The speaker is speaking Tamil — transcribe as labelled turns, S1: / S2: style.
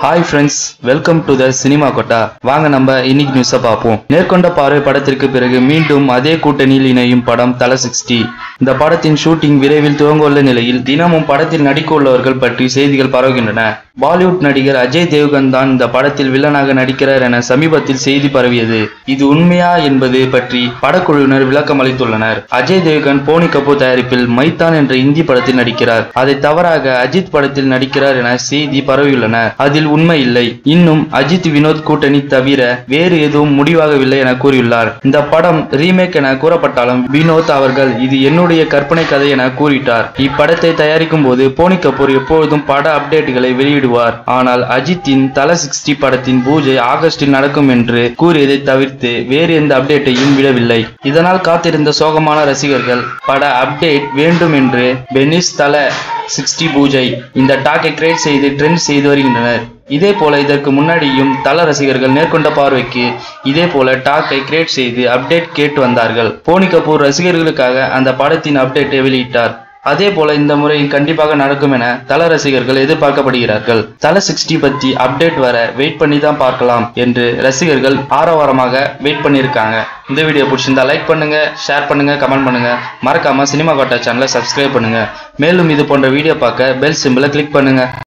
S1: hi friends welcome to the cinema கொட்டா வாங்க நம்ம இன்னைக்கு நியூஸை பார்ப்போம் நேர்கொண்ட பார்வை படத்திற்கு பிறகு மீண்டும் அதே கூட்டணியில் இணையும் படம் தல சிக்ஸ்டி இந்த படத்தின் ஷூட்டிங் விரைவில் துவங்க உள்ள நிலையில் தினமும் படத்தில் நடிக்க உள்ளவர்கள் பற்றி செய்திகள் பரவுகின்றன பாலிவுட் நடிகர் அஜய் தேவ்கன் தான் இந்த படத்தில் வில்லனாக நடிக்கிறார் என சமீபத்தில் செய்தி பரவியது இது உண்மையா என்பது பற்றி படக்குழுவினர் விளக்கம் அளித்துள்ளனர் அஜய் தேவ்கன் போனி கபூர் தயாரிப்பில் மைத்தான் என்ற இந்தி படத்தில் நடிக்கிறார் அதை தவறாக அஜித் படத்தில் நடிக்கிறார் என செய்தி பரவியுள்ளன அதில் உண்மை இல்லை இன்னும் அஜித் வினோத் கூட்டணி தவிர வேறு எதுவும் முடிவாகவில்லை என கூறியுள்ளார் இந்த படம் ரீமேக் என கூறப்பட்டாலும் வினோத் அவர்கள் இது என்னுடைய கற்பனை கதை என கூறிட்டார் இப்படத்தை தயாரிக்கும் போது போனி கபூர் எப்பொழுதும் பட அப்டேட்டுகளை வெளியிடுவார் ஆனால் அஜித்தின் தல சிக்ஸ்டி படத்தின் பூஜை ஆகஸ்டில் நடக்கும் என்று கூறியதை தவிர்த்து வேறு எந்த அப்டேட்டையும் விடவில்லை இதனால் காத்திருந்த சோகமான ரசிகர்கள் பட அப்டேட் வேண்டும் என்று பெனிஸ் தல சிக்ஸ்டி பூஜை இந்த டாக்கை கிரியேட் செய்து ட்ரெண்ட் செய்து வருகின்றனர் இதே போல இதற்கு முன்னாடியும் தல ரசிகர்கள் நேர்கொண்ட பார்வைக்கு இதே போல டாக்கை கிரியேட் செய்து அப்டேட் கேட்டு வந்தார்கள் போனி கபூர் ரசிகர்களுக்காக அந்த படத்தின் அப்டேட்டை வெளியிட்டார் அதே போல இந்த முறை கண்டிப்பாக நடக்கும் என தல ரசிகர்கள் எதிர்பார்க்கப்படுகிறார்கள் தல சிக்ஸ்டி பத்தி அப்டேட் வர வெயிட் பண்ணி தான் பார்க்கலாம் என்று ரசிகர்கள் ஆரவாரமாக வெயிட் பண்ணியிருக்காங்க இந்த வீடியோ பிடிச்சிருந்தா லைக் பண்ணுங்க ஷேர் பண்ணுங்க கமெண்ட் பண்ணுங்க மறக்காம சினிமா கோட்டா சேனலை சப்ஸ்கிரைப் பண்ணுங்க மேலும் இது போன்ற வீடியோ பார்க்க பெல் சிம்பிளை கிளிக் பண்ணுங்க